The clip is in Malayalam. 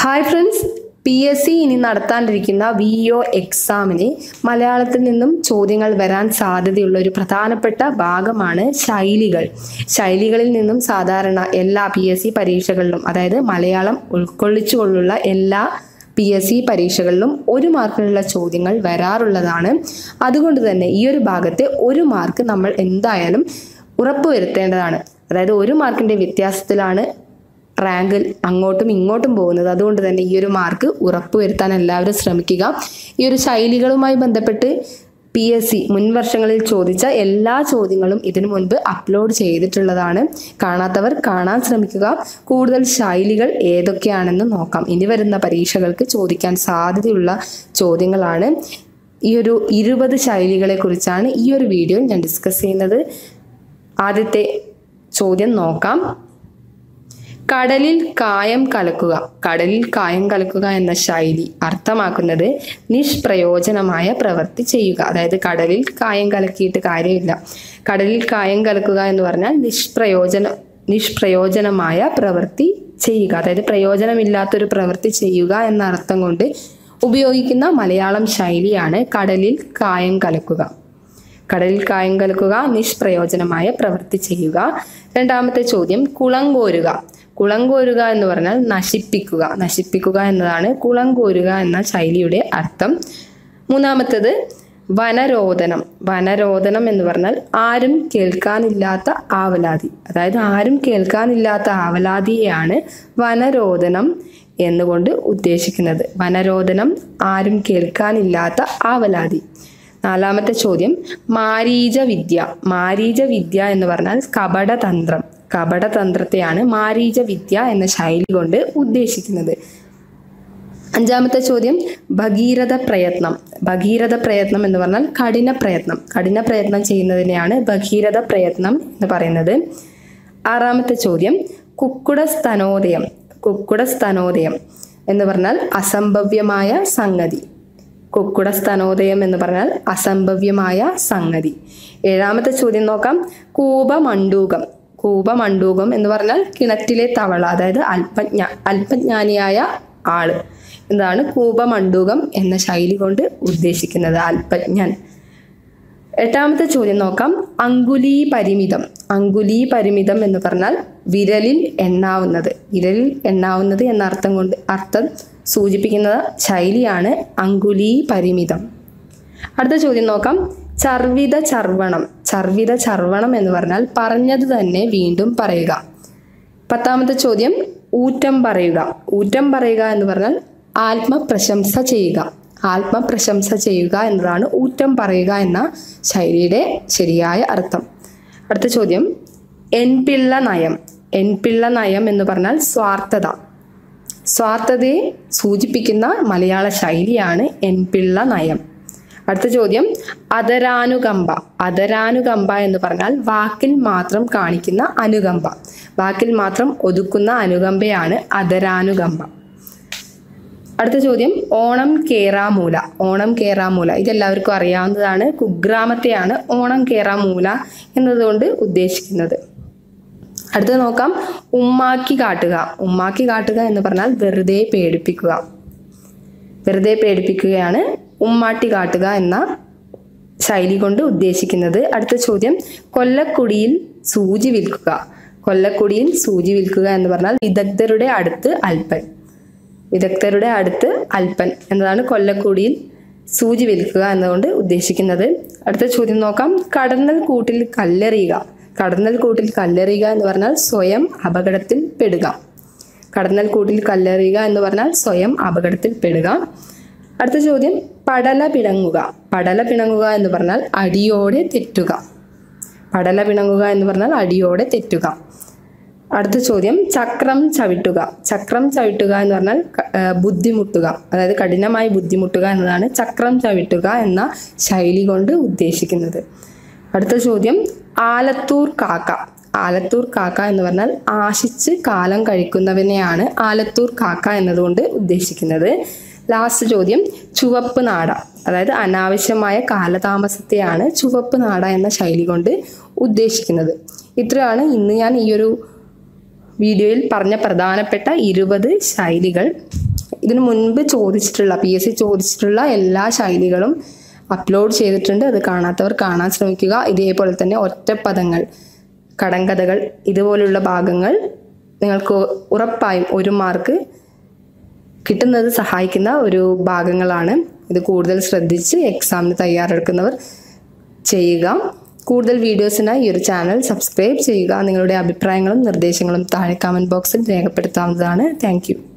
hi friends P S C ഇനി നടത്താനിരിക്കുന്ന വി ഒ എക്സാമിന് മലയാളത്തിൽ നിന്നും ചോദ്യങ്ങൾ വരാൻ സാധ്യതയുള്ള ഒരു പ്രധാനപ്പെട്ട ഭാഗമാണ് ശൈലികൾ ശൈലികളിൽ നിന്നും സാധാരണ എല്ലാ പി എസ് സി പരീക്ഷകളിലും അതായത് മലയാളം ഉൾക്കൊള്ളിച്ചുകൊണ്ടുള്ള എല്ലാ പി എസ് സി പരീക്ഷകളിലും ഒരു മാർക്കിനുള്ള ചോദ്യങ്ങൾ വരാറുള്ളതാണ് അതുകൊണ്ട് തന്നെ ഈ ഒരു ഭാഗത്തെ ഒരു മാർക്ക് നമ്മൾ എന്തായാലും ഉറപ്പുവരുത്തേണ്ടതാണ് അതായത് ഒരു മാർക്കിന്റെ വ്യത്യാസത്തിലാണ് റാങ്കിൽ അങ്ങോട്ടും ഇങ്ങോട്ടും പോകുന്നത് അതുകൊണ്ട് തന്നെ ഈ ഒരു മാർക്ക് ഉറപ്പുവരുത്താൻ എല്ലാവരും ശ്രമിക്കുക ഈ ഒരു ശൈലികളുമായി ബന്ധപ്പെട്ട് പി എസ് സി മുൻ വർഷങ്ങളിൽ ചോദിച്ച എല്ലാ ചോദ്യങ്ങളും ഇതിനു മുൻപ് അപ്ലോഡ് ചെയ്തിട്ടുള്ളതാണ് കാണാത്തവർ കാണാൻ ശ്രമിക്കുക കൂടുതൽ ശൈലികൾ ഏതൊക്കെയാണെന്ന് നോക്കാം ഇനി വരുന്ന പരീക്ഷകൾക്ക് ചോദിക്കാൻ സാധ്യതയുള്ള ചോദ്യങ്ങളാണ് ഈ ഒരു ഇരുപത് ശൈലികളെ കുറിച്ചാണ് ഈ ഒരു വീഡിയോയിൽ ഞാൻ ഡിസ്കസ് ചെയ്യുന്നത് ആദ്യത്തെ ചോദ്യം നോക്കാം കടലിൽ കായം കലക്കുക കടലിൽ കായം കലക്കുക എന്ന ശൈലി അർത്ഥമാക്കുന്നത് നിഷ്പ്രയോജനമായ പ്രവൃത്തി ചെയ്യുക അതായത് കടലിൽ കായം കലക്കിയിട്ട് കാര്യമില്ല കടലിൽ കായം കലക്കുക എന്ന് പറഞ്ഞാൽ നിഷ്പ്രയോജന നിഷ്പ്രയോജനമായ പ്രവൃത്തി ചെയ്യുക അതായത് പ്രയോജനമില്ലാത്തൊരു പ്രവൃത്തി ചെയ്യുക എന്ന അർത്ഥം കൊണ്ട് ഉപയോഗിക്കുന്ന മലയാളം ശൈലിയാണ് കടലിൽ കായം കലക്കുക കടലിൽ കായം കലക്കുക നിഷ്പ്രയോജനമായ പ്രവൃത്തി ചെയ്യുക രണ്ടാമത്തെ ചോദ്യം കുളം കോരുക കുളം കോരുക എന്ന് പറഞ്ഞാൽ നശിപ്പിക്കുക നശിപ്പിക്കുക എന്നതാണ് കുളം കോരുക എന്ന ശൈലിയുടെ അർത്ഥം മൂന്നാമത്തത് വനരോധനം വനരോധനം എന്ന് പറഞ്ഞാൽ ആരും കേൾക്കാനില്ലാത്ത ആവലാതി അതായത് ആരും കേൾക്കാനില്ലാത്ത ആവലാതിയെയാണ് വനരോധനം എന്നുകൊണ്ട് ഉദ്ദേശിക്കുന്നത് വനരോധനം ആരും കേൾക്കാനില്ലാത്ത ആവലാതി നാലാമത്തെ ചോദ്യം മാരീച വിദ്യ മാരീച വിദ്യ എന്ന് പറഞ്ഞാൽ കപടതന്ത്രം കപടതന്ത്രത്തെയാണ് മാരീച വിദ്യ എന്ന ശൈലി കൊണ്ട് ഉദ്ദേശിക്കുന്നത് അഞ്ചാമത്തെ ചോദ്യം ഭഗീരഥ പ്രയത്നം ഭഗീരഥ പ്രയത്നം എന്ന് പറഞ്ഞാൽ കഠിന പ്രയത്നം കഠിന പ്രയത്നം ചെയ്യുന്നതിനെയാണ് ഭഗീരഥ പ്രയത്നം എന്ന് പറയുന്നത് ആറാമത്തെ ചോദ്യം കുക്കുട സ്തനോദയം കുക്കുട സ്തനോദയം എന്ന് പറഞ്ഞാൽ അസംഭവ്യമായ സംഗതി കുക്കുട സ്തനോദയം എന്ന് പറഞ്ഞാൽ അസംഭവ്യമായ സംഗതി ഏഴാമത്തെ ചോദ്യം നോക്കാം കൂപമണ്ടൂകം കൂപമണ്ടൂകം എന്ന് പറഞ്ഞാൽ കിണറ്റിലെ തവള അതായത് അല്പജ്ഞ അല്പജ്ഞാനിയായ ആള് എന്താണ് കൂപമണ്ടൂകം എന്ന ശൈലി കൊണ്ട് ഉദ്ദേശിക്കുന്നത് അല്പജ്ഞൻ എട്ടാമത്തെ ചോദ്യം നോക്കാം അങ്കുലീ പരിമിതം അങ്കുലീ പരിമിതം എന്ന് പറഞ്ഞാൽ വിരലിൽ എണ്ണാവുന്നത് വിരലിൽ എണ്ണാവുന്നത് എന്ന അർത്ഥം കൊണ്ട് അർത്ഥം സൂചിപ്പിക്കുന്ന ശൈലിയാണ് അങ്കുലീ പരിമിതം അടുത്ത ചോദ്യം നോക്കാം ചർവിത ചർവണം ചർവിത ചർവണം എന്ന് പറഞ്ഞാൽ പറഞ്ഞത് തന്നെ വീണ്ടും പറയുക പത്താമത്തെ ചോദ്യം ഊറ്റം പറയുക ഊറ്റം പറയുക എന്ന് പറഞ്ഞാൽ ആത്മപ്രശംസ ചെയ്യുക ആത്മപ്രശംസ ചെയ്യുക എന്നതാണ് ഊറ്റം പറയുക എന്ന ശൈലിയുടെ ശരിയായ അർത്ഥം അടുത്ത ചോദ്യം എൻപിള്ള നയം എൻപിള്ള നയം എന്ന് പറഞ്ഞാൽ സ്വാർത്ഥത സ്വാർത്ഥതയെ സൂചിപ്പിക്കുന്ന മലയാള ശൈലിയാണ് എൻപിള്ള നയം അടുത്ത ചോദ്യം അതരാനുകമ്പ അതരാനുകമ്പ എന്ന് പറഞ്ഞാൽ വാക്കിൽ മാത്രം കാണിക്കുന്ന അനുകമ്പ വാക്കിൽ മാത്രം ഒതുക്കുന്ന അനുകമ്പയാണ് അതരാനുകമ്പ അടുത്ത ചോദ്യം ഓണം കേറാമൂല ഓണം കേറാമൂല ഇതെല്ലാവർക്കും അറിയാവുന്നതാണ് കുഗ്രാമത്തെയാണ് ഓണം കേറാമൂല എന്നതുകൊണ്ട് ഉദ്ദേശിക്കുന്നത് അടുത്തത് നോക്കാം ഉമ്മാക്കി കാട്ടുക ഉമ്മാക്കി കാട്ടുക എന്ന് പറഞ്ഞാൽ വെറുതെ പേടിപ്പിക്കുക വെറുതെ പേടിപ്പിക്കുകയാണ് ഉമ്മാട്ടി കാട്ടുക എന്ന ശൈലി കൊണ്ട് ഉദ്ദേശിക്കുന്നത് അടുത്ത ചോദ്യം കൊല്ലക്കുടിയിൽ സൂചി വിൽക്കുക കൊല്ലക്കുടിയിൽ സൂചി വിൽക്കുക എന്ന് പറഞ്ഞാൽ വിദഗ്ധരുടെ അടുത്ത് അല്പൻ വിദഗ്ധരുടെ അടുത്ത് അല്പൻ എന്നതാണ് കൊല്ലക്കുടിയിൽ സൂചി വിൽക്കുക എന്നതുകൊണ്ട് ഉദ്ദേശിക്കുന്നത് അടുത്ത ചോദ്യം നോക്കാം കടന്നൽ കൂട്ടിൽ കല്ലെറിയുക കടന്നൽ കൂട്ടിൽ കല്ലെറിയുക എന്ന് പറഞ്ഞാൽ സ്വയം അപകടത്തിൽ പെടുക കടന്നൽ കൂട്ടിൽ കല്ലെറിയുക എന്ന് പറഞ്ഞാൽ സ്വയം അപകടത്തിൽ പെടുക അടുത്ത ചോദ്യം പടല പിണങ്ങുക പടല പിണങ്ങുക എന്ന് പറഞ്ഞാൽ അടിയോടെ തെറ്റുക പടല പിണങ്ങുക എന്ന് പറഞ്ഞാൽ അടിയോടെ തെറ്റുക അടുത്ത ചോദ്യം ചക്രം ചവിട്ടുക ചക്രം ചവിട്ടുക എന്ന് പറഞ്ഞാൽ ബുദ്ധിമുട്ടുക അതായത് കഠിനമായി ബുദ്ധിമുട്ടുക എന്നതാണ് ചക്രം ചവിട്ടുക എന്ന ശൈലി കൊണ്ട് ഉദ്ദേശിക്കുന്നത് അടുത്ത ചോദ്യം ആലത്തൂർ കാക്ക ആലത്തൂർ കാക്ക എന്ന് പറഞ്ഞാൽ ആശിച്ച് കാലം കഴിക്കുന്നവനെയാണ് ആലത്തൂർ കാക്ക എന്നതുകൊണ്ട് ഉദ്ദേശിക്കുന്നത് ലാസ്റ്റ് ചോദ്യം ചുവപ്പ് നാട അതായത് അനാവശ്യമായ കാലതാമസത്തെയാണ് ചുവപ്പ് നാട എന്ന ശൈലി കൊണ്ട് ഉദ്ദേശിക്കുന്നത് ഇത്രയാണ് ഇന്ന് ഞാൻ ഈ ഒരു വീഡിയോയിൽ പറഞ്ഞ പ്രധാനപ്പെട്ട ഇരുപത് ശൈലികൾ ഇതിനു മുൻപ് ചോദിച്ചിട്ടുള്ള പി എസ് സി ചോദിച്ചിട്ടുള്ള എല്ലാ ശൈലികളും അപ്ലോഡ് ചെയ്തിട്ടുണ്ട് അത് കാണാത്തവർ കാണാൻ ശ്രമിക്കുക ഇതേപോലെ തന്നെ ഒറ്റപ്പദങ്ങൾ കടങ്കഥകൾ ഇതുപോലുള്ള ഭാഗങ്ങൾ നിങ്ങൾക്ക് ഉറപ്പായും ഒരു മാർക്ക് കിട്ടുന്നത് സഹായിക്കുന്ന ഒരു ഭാഗങ്ങളാണ് ഇത് കൂടുതൽ ശ്രദ്ധിച്ച് എക്സാമിന് തയ്യാറെടുക്കുന്നവർ ചെയ്യുക കൂടുതൽ വീഡിയോസിനായി ഈ ഒരു ചാനൽ സബ്സ്ക്രൈബ് ചെയ്യുക നിങ്ങളുടെ അഭിപ്രായങ്ങളും നിർദ്ദേശങ്ങളും താഴെ കമൻറ്റ് ബോക്സിൽ രേഖപ്പെടുത്താവുന്നതാണ് താങ്ക്